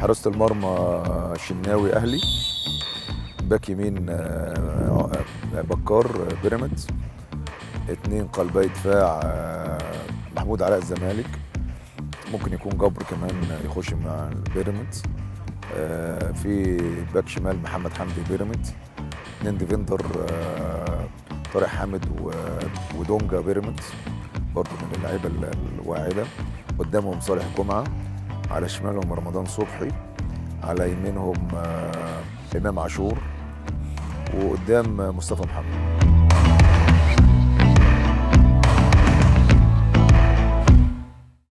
حراسه المرمى شناوي اهلي باك يمين آه، آه، بكار آه، بيراميدز اتنين قلبي دفاع آه، محمود علاء الزمالك ممكن يكون جبر كمان يخش مع البيراميدز آه، في باك شمال محمد حمدي بيراميدز اتنين ديفندر آه، طارق حامد و- ودونجا بيراميدز برضه من اللعيبه ال- الواعده قدامهم صالح جمعه على شمالهم رمضان صبحي على يمينهم آه، امام عاشور وقدام مصطفى محمد